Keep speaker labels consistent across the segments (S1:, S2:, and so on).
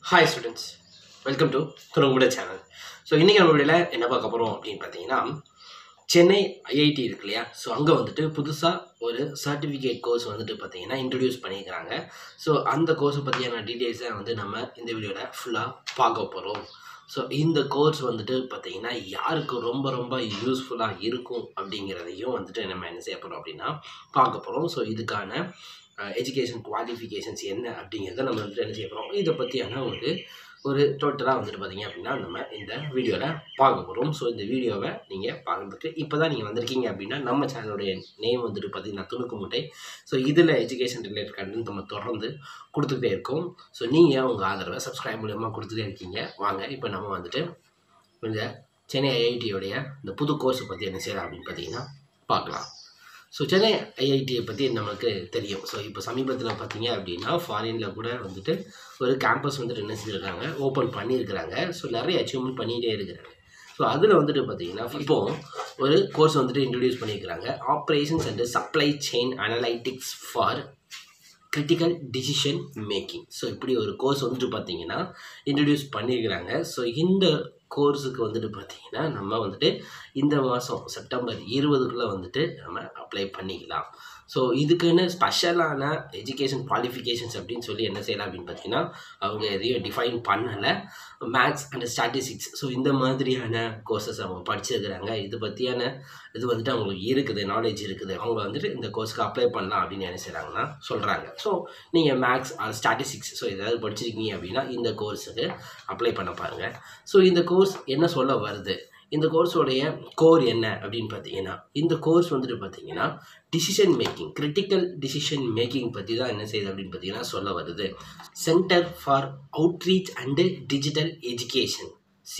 S1: hi students welcome to துணுங்குட channel so இன்றைக்கி நம்ம வீடியோவில் என்ன பார்க்க போகிறோம் அப்படின்னு பார்த்தீங்கன்னா சென்னை ஐஐடி இருக்கு இல்லையா ஸோ அங்கே வந்துட்டு புதுசாக ஒரு சர்டிஃபிகேட் கோர்ஸ் வந்துட்டு பார்த்தீங்கன்னா இன்ட்ரடியூஸ் பண்ணியிருக்கிறாங்க ஸோ அந்த கோர்ஸை பற்றியான டீட்டெயில்ஸை வந்து நம்ம இந்த வீடியோவில் ஃபுல்லாக பார்க்க போகிறோம் ஸோ இந்த கோர்ஸ் வந்துட்டு பார்த்தீங்கன்னா யாருக்கு ரொம்ப ரொம்ப யூஸ்ஃபுல்லாக இருக்கும் அப்படிங்கிறதையும் வந்துட்டு நம்ம என்ன செய்ய போகிறோம் அப்படின்னா பார்க்க போகிறோம் ஸோ இதுக்கான எஜுகேஷன் குவாலிஃபிகேஷன்ஸ் என்ன அப்படிங்கிறத நம்ம வந்துட்டு என்ன செய்ய போகிறோம் இதை பற்றியான ஒரு ஒரு டோட்டலாக வந்துட்டு பார்த்தீங்க அப்படின்னா நம்ம இந்த வீடியோவில் பார்க்க போகிறோம் ஸோ இந்த வீடியோவை நீங்கள் பார்க்குறதுக்கு இப்போ தான் நீங்கள் வந்திருக்கீங்க அப்படின்னா நம்ம சேனலுடைய நேம் வந்துட்டு பார்த்தீங்கன்னா துணுக்கு முட்டை ஸோ இதில் எஜுகேஷன் ரிலேட்டட் கண்டென்ட் நம்ம தொடர்ந்து கொடுத்துக்கிட்டே இருக்கோம் ஸோ நீங்கள் உங்கள் ஆதரவை சப்ஸ்கிரைப் மூலியமாக கொடுத்துட்டே இருக்கீங்க வாங்க இப்போ நம்ம வந்துட்டு இந்த சென்னை ஐஐடியோடைய இந்த புது கோர்ஸை பற்றி என்ன செய்யலாம் அப்படின்னு பார்த்தீங்கன்னா பார்க்கலாம் ஸோ சென்னை ஐஐடியை பற்றி நமக்கு தெரியும் ஸோ இப்போ சமீபத்தில் பார்த்தீங்க அப்படின்னா ஃபாரினில் கூட வந்துட்டு ஒரு கேம்பஸ் வந்துட்டு என்ன செஞ்சுருக்காங்க ஓப்பன் பண்ணியிருக்கிறாங்க ஸோ நிறைய அச்சீவ்மெண்ட் பண்ணிகிட்டே இருக்கிறாங்க ஸோ அதில் வந்துட்டு பார்த்தீங்கன்னா இப்போ ஒரு கோர்ஸ் வந்துட்டு இன்ட்ரடியூஸ் பண்ணியிருக்கிறாங்க operations and supply chain analytics for critical decision making so இப்படி ஒரு கோர்ஸ் வந்துட்டு பார்த்தீங்கன்னா இன்ட்ரடியூஸ் பண்ணியிருக்கிறாங்க ஸோ இந்த கோர்ஸுக்கு வந்துட்டு பார்த்தீங்கன்னா நம்ம வந்துட்டு இந்த மாதம் செப்டம்பர் இருபதுக்குள்ளே வந்துட்டு நம்ம அப்ளை பண்ணிக்கலாம் ஸோ இதுக்குன்னு ஸ்பெஷலான எஜுகேஷன் குவாலிஃபிகேஷன்ஸ் அப்படின்னு சொல்லி என்ன செய்யலாம் அப்படின்னு பார்த்தீங்கன்னா அவங்க எதையும் டிஃபைன் பண்ணலை மேக்ஸ் அண்ட் ஸ்டாட்டிஸ்டிக்ஸ் ஸோ இந்த மாதிரியான கோர்சஸ் அவங்க படிச்சிருக்கிறாங்க இது பற்றியான இது வந்துட்டு அவங்களுக்கு இருக்குது நாலேஜ் இருக்குது அவங்க வந்துட்டு இந்த கோர்ஸ்க்கு அப்ளை பண்ணலாம் அப்படின்னு என்ன செய்கிறாங்கன்னா சொல்கிறாங்க ஸோ நீங்கள் மேக்ஸ் ஆர் ஸ்டாட்டிஸ்டிக்ஸ் ஸோ ஏதாவது படிச்சிருக்கீங்க அப்படின்னா இந்த கோர்ஸுக்கு அப்ளை பண்ண பாருங்கள் ஸோ இந்த கோர்ஸ் என்ன சொல்ல வருது இந்த கோர்ஸோடைய கோர் என்ன அப்படின்னு பார்த்தீங்கன்னா இந்த கோர்ஸ் வந்துட்டு பார்த்தீங்கன்னா decision making critical decision making பற்றி தான் என்ன செய்யுது அப்படின்னு பார்த்தீங்கன்னா சொல்ல வருது centre for outreach and digital education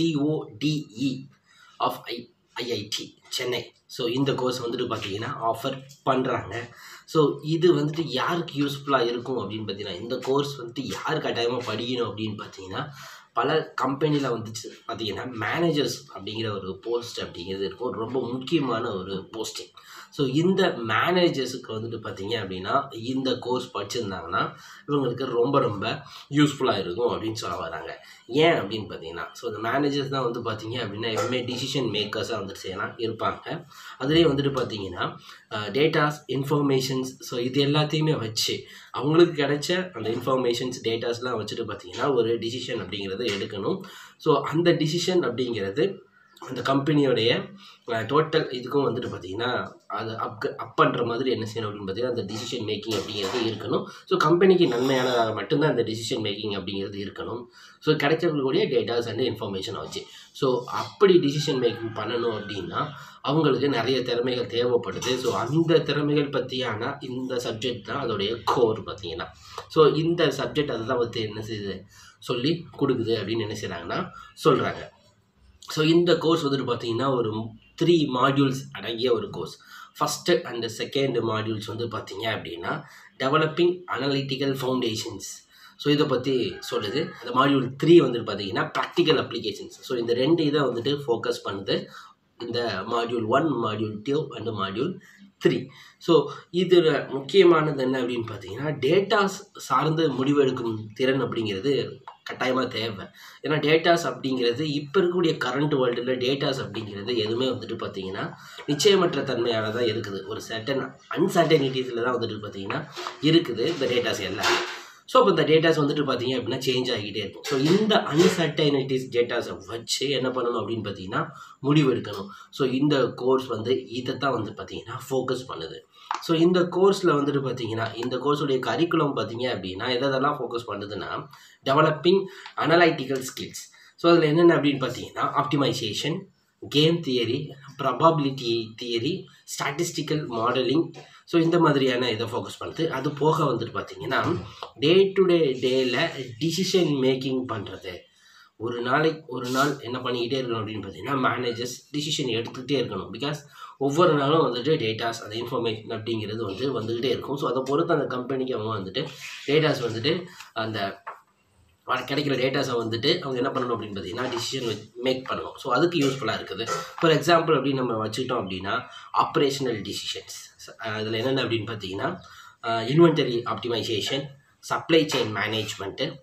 S1: CODE of I IIT Chennai so இந்த கோர்ஸ் வந்துட்டு பார்த்தீங்கன்னா ஆஃபர் பண்ணுறாங்க ஸோ இது வந்துட்டு யாருக்கு யூஸ்ஃபுல்லாக இருக்கும் அப்படின்னு பார்த்தீங்கன்னா இந்த கோர்ஸ் வந்துட்டு யார் கட்டாயமாக படிக்கணும் அப்படின்னு பார்த்தீங்கன்னா பல கம்பெனியில் வந்துச்சு பார்த்தீங்கன்னா மேனேஜர்ஸ் அப்படிங்கிற ஒரு போஸ்ட் அப்படிங்கிறது இருக்கும் ரொம்ப முக்கியமான ஒரு போஸ்டிங் ஸோ இந்த மேனேஜர்ஸுக்கு வந்துட்டு பார்த்தீங்க அப்படின்னா இந்த கோர்ஸ் படிச்சிருந்தாங்கன்னா இவங்களுக்கு ரொம்ப ரொம்ப யூஸ்ஃபுல்லாக இருக்கும் அப்படின்னு சொல்ல வராங்க ஏன் அப்படின்னு பார்த்தீங்கன்னா ஸோ இந்த மேனேஜர்ஸ் தான் வந்து பார்த்தீங்க அப்படின்னா எப்பவுமே டிசிஷன் மேக்கர்ஸாக வந்துட்டு செய்யலாம் இருப்பாங்க அதுலேயே வந்துட்டு பார்த்தீங்கன்னா டேட்டாஸ் இன்ஃபர்மேஷன்ஸ் ஸோ இது எல்லாத்தையுமே வச்சு அவங்களுக்கு கிடைச்ச அந்த இன்ஃபர்மேஷன்ஸ் டேட்டாஸ்லாம் வச்சுட்டு பார்த்தீங்கன்னா ஒரு டிசிஷன் அப்படிங்கிறத எடுக்கணும் ஸோ அந்த டிசிஷன் அப்படிங்கிறது அந்த கம்பெனியோடைய டோட்டல் இதுக்கும் வந்துட்டு பார்த்தீங்கன்னா அது அப் அப் பண்ணுற மாதிரி என்ன செய்யணும் அப்படின்னு பார்த்தீங்கன்னா அந்த டிசிஷன் மேக்கிங் அப்படிங்கிறது இருக்கணும் ஸோ கம்பெனிக்கு நன்மையானதாக மட்டும்தான் அந்த டிசிஷன் மேக்கிங் அப்படிங்கிறது இருக்கணும் ஸோ கிடைக்கக்கூடிய டேட்டாஸ் அண்ட் இன்ஃபர்மேஷனை வச்சு ஸோ அப்படி டிசிஷன் மேக்கிங் பண்ணணும் அப்படின்னா அவங்களுக்கு நிறைய திறமைகள் தேவைப்படுது ஸோ அந்த திறமைகள் பற்றியான இந்த சப்ஜெக்ட் தான் அதோடைய கோர் பார்த்தீங்கன்னா ஸோ இந்த சப்ஜெக்ட் அதுதான் வந்து என்ன செய்யுது சொல்லி கொடுக்குது அப்படின்னு என்ன செய்கிறாங்கன்னா சொல்கிறாங்க ஸோ இந்த கோர்ஸ் வந்துட்டு பார்த்தீங்கன்னா ஒரு த்ரீ மாடியூல்ஸ் அடங்கிய ஒரு course first and second modules வந்து பார்த்தீங்க அப்படின்னா டெவலப்பிங் அனலிட்டிக்கல் ஃபவுண்டேஷன்ஸ் ஸோ இதை பற்றி சொல்லுது அந்த மாடியூல் த்ரீ வந்துட்டு பார்த்தீங்கன்னா ப்ராக்டிக்கல் அப்ளிகேஷன்ஸ் ஸோ இந்த ரெண்டு இதை வந்துட்டு ஃபோக்கஸ் பண்ணுது இந்த module one module two and module three so இதில் முக்கியமானது என்ன அப்படின்னு பார்த்தீங்கன்னா டேட்டாஸ் சார்ந்து முடிவெடுக்கும் திறன் அப்படிங்கிறது கட்டாயமாக தேவை ஏன்னா டேட்டாஸ் அப்படிங்கிறது இப்போ இருக்கக்கூடிய கரண்ட் வேர்ல்டில் டேட்டாஸ் அப்படிங்கிறது எதுவுமே வந்துட்டு பார்த்தீங்கன்னா நிச்சயமற்ற தன்மையானதாக இருக்குது ஒரு சர்டன் அன்சர்டனிட்டிஸில் தான் வந்துட்டு பார்த்தீங்கன்னா இருக்குது இந்த டேட்டாஸ் எல்லாமே ஸோ அப்போ இந்த டேட்டாஸ் வந்துட்டு பார்த்தீங்க அப்படின்னா சேஞ்ச் ஆகிட்டே இருக்கும் ஸோ இந்த அன்சர்டைனிட்டிஸ் டேட்டாஸை வச்சு என்ன பண்ணணும் அப்படின்னு பார்த்தீங்கன்னா முடிவெடுக்கணும் ஸோ இந்த கோர்ஸ் வந்து இதை தான் வந்து பார்த்தீங்கன்னா ஃபோக்கஸ் பண்ணுது ஸோ இந்த கோர்ஸில் வந்துட்டு பார்த்தீங்கன்னா இந்த கோர்ஸுடைய கரிக்குலம் பார்த்தீங்க அப்படின்னா எதெல்லாம் ஃபோக்கஸ் பண்ணுதுன்னா டெவலப்பிங் அனலைட்டிக்கல் ஸ்கில்ஸ் ஸோ அதில் என்னென்ன அப்படின்னு பார்த்தீங்கன்னா optimisation game theory probability theory statistical modelling so இந்த மாதிரியான இதை ஃபோக்கஸ் பண்ணுது அது போக வந்துட்டு பார்த்தீங்கன்னா டே டு டே டேயில் டிசிஷன் மேக்கிங் பண்ணுறது ஒரு நாளைக்கு ஒரு நாள் என்ன பண்ணிக்கிட்டே இருக்கணும் அப்படின்னு பார்த்தீங்கன்னா மேனேஜர்ஸ் டிசிஷன் எடுத்துக்கிட்டே இருக்கணும் பிகாஸ் ஒவ்வொரு நாளும் வந்துட்டு டேட்டாஸ் அந்த இன்ஃபர்மேஷன் அப்படிங்கிறது வந்து வந்துக்கிட்டே இருக்கும் ஸோ அதை பொறுத்து அந்த கம்பெனிக்கு அவங்க வந்துட்டு டேட்டாஸ் வந்துட்டு அந்த கிடைக்கிற டேட்டாஸை வந்துட்டு அவங்க என்ன பண்ணணும் அப்படின்னு பார்த்தீங்கன்னா டிசிஷன் மேக் பண்ணணும் ஸோ அதுக்கு யூஸ்ஃபுல்லாக இருக்குது ஃபார் எக்ஸாம்பிள் அப்படின்னு நம்ம வச்சுக்கிட்டோம் அப்படின்னா ஆப்ரேஷனல் டிசிஷன்ஸ் அதில் என்னென்ன அப்படின்னு பார்த்தீங்கன்னா inventory optimisation supply chain management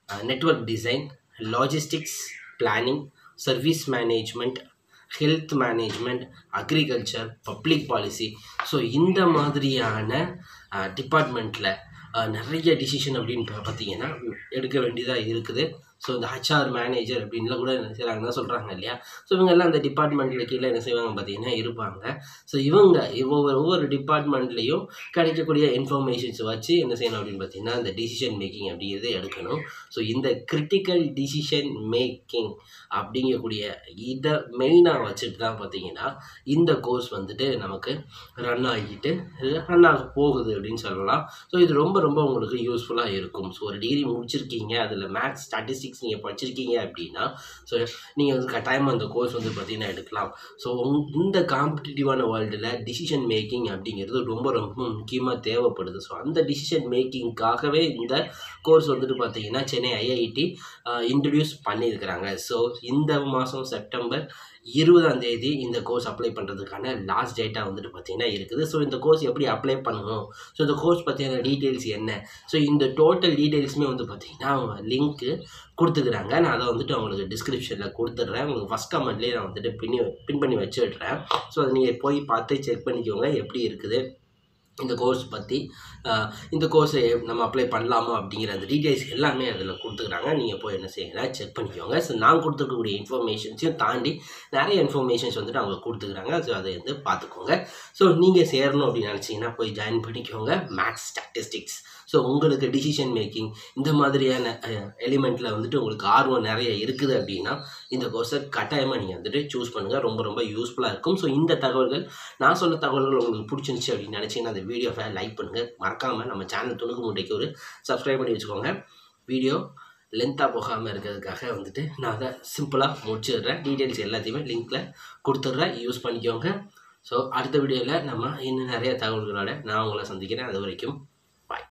S1: network design logistics planning service management health management agriculture public policy so இந்த மாதிரியான டிபார்ட்மெண்ட்டில் நிறைய டிசிஷன் அப்படின்னு பா- பார்த்தீங்கன்னா எடுக்க வேண்டியதாக இருக்குது ஸோ இந்த ஹச்ஆர் மேனேஜர் அப்படின்லாம் கூட என்ன செய்கிறாங்கன்னா சொல்கிறாங்க இல்லையா ஸோ இவங்கெல்லாம் அந்த டிபார்ட்மெண்ட்டில் கீழே என்ன செய்வாங்க பார்த்தீங்கன்னா இருப்பாங்க ஸோ இவங்க ஒவ்வொரு ஒவ்வொரு டிபார்ட்மெண்ட்லேயும் கிடைக்கக்கூடிய இன்ஃபர்மேஷன்ஸ் வச்சு என்ன செய்யணும் அப்படின்னு பார்த்தீங்கன்னா இந்த டிசிஷன் மேக்கிங் அப்படிங்கிறது எடுக்கணும் ஸோ இந்த கிரிட்டிக்கல் டிசிஷன் மேக்கிங் அப்படிங்கக்கூடிய இதை மெயினாக வச்சுட்டு தான் பார்த்தீங்கன்னா இந்த கோர்ஸ் வந்துட்டு நமக்கு ரன் ஆகிட்டு ரன் ஆக போகுது அப்படின்னு சொல்லலாம் ஸோ இது ரொம்ப ரொம்ப உங்களுக்கு யூஸ்ஃபுல்லாக இருக்கும் ஸோ ஒரு டிகிரி முடிச்சிருக்கீங்க அதில் மேக்ஸ் ஸ்டாட்டிஸ்டிக்ஸ் நீங்கள் படிச்சிருக்கீங்க அப்படின்னா ஸோ நீங்கள் வந்து கட்டாயமாக அந்த கோர்ஸ் வந்து பார்த்தீங்கன்னா எடுக்கலாம் ஸோ இந்த காம்படிட்டிவான வேர்ல்டில் டிசிஷன் மேக்கிங் அப்படிங்கிறது ரொம்ப ரொம்ப முக்கியமாக தேவைப்படுது ஸோ அந்த டிசிஷன் மேக்கிங்காகவே இந்த கோர்ஸ் வந்துட்டு பார்த்தீங்கன்னா சென்னை ஐஐடி இன்ட்ரடியூஸ் பண்ணியிருக்கிறாங்க ஸோ இந்த மாதம் செப்டம்பர் இருபதாம் தேதி இந்த கோர்ஸ் அப்ளை பண்ணுறதுக்கான லாஸ்ட் டேட்டாக வந்துட்டு பார்த்தீங்கன்னா இருக்குது ஸோ இந்த கோர்ஸ் எப்படி அப்ளை பண்ணணும் ஸோ இந்த கோர்ஸ் பற்றியான டீட்டெயில்ஸ் என்ன ஸோ இந்த டோட்டல் டீட்டெயில்ஸுமே வந்து பார்த்தீங்கன்னா அவங்க லிங்க்கு கொடுத்துக்கிறாங்க நான் அதை வந்துட்டு அவங்களுக்கு டிஸ்கிரிப்ஷனில் கொடுத்துட்றேன் உங்களுக்கு ஃபஸ்ட் கமெண்ட்லேயே நான் வந்துட்டு பின்னி பின் பண்ணி வச்சு விட்றேன் ஸோ அதை நீங்கள் போய் பார்த்து செக் பண்ணிக்கோங்க எப்படி இருக்குது இந்த கோர்ஸ் பற்றி ஆஹ், இந்த கோர்ஸை நம்ம அப்ளை பண்ணலாமா அப்படிங்கிற அந்த டீட்டெயில்ஸ் எல்லாமே அதில் கொடுத்துக்கிறாங்க நீங்கள் போய் என்ன செய்யலாம் செக் பண்ணிக்கோங்க ஸோ நான் கொடுத்துருக்கக்கூடிய இன்ஃபர்மேஷன்ஸையும் தாண்டி நிறைய இன்ஃபர்மேஷன்ஸ் வந்துட்டு அவங்க கொடுத்துக்கிறாங்க ஸோ அதை வந்து பார்த்துக்கோங்க ஸோ நீங்கள் சேரணும் அப்படின்னு நினச்சிங்கன்னா போய் ஜாயின் பண்ணிக்கோங்க மேக்ஸ் ஸ்டாட்டிஸ்டிக்ஸ் ஸோ உங்களுக்கு டிசிஷன் மேக்கிங் இந்த மாதிரியான எலிமெண்ட்டில் வந்துட்டு உங்களுக்கு ஆர்வம் நிறைய இருக்குது அப்படின்னா இந்த கோர்ஸை கட்டாயமாக நீங்கள் வந்துட்டு சூஸ் பண்ணுங்கள் ரொம்ப ரொம்ப யூஸ்ஃபுல்லாக இருக்கும் ஸோ இந்த தகவல்கள் நான் சொன்ன தகவல்கள் உங்களுக்கு பிடிச்சிருந்துச்சு அப்படின்னு நினச்சிங்கன்னா அந்த வீடியோவை லைக் பண்ணுங்கள் மறக்காமல் நம்ம சேனல் துணுக்கு முட்டைக்கு ஒரு சப்ஸ்கிரைப் பண்ணி வச்சுக்கோங்க வீடியோ லென்த்தாக போகாமல் இருக்கிறதுக்காக வந்துட்டு நான் அதை சிம்பிளாக முடிச்சிடுறேன் டீட்டெயில்ஸ் எல்லாத்தையுமே லிங்க்கில் கொடுத்துட்றேன் யூஸ் பண்ணிக்கோங்க ஸோ அடுத்த வீடியோவில் நம்ம இன்னும் நிறைய தகவல்களோட நான் உங்களை சந்திக்கிறேன் அது வரைக்கும்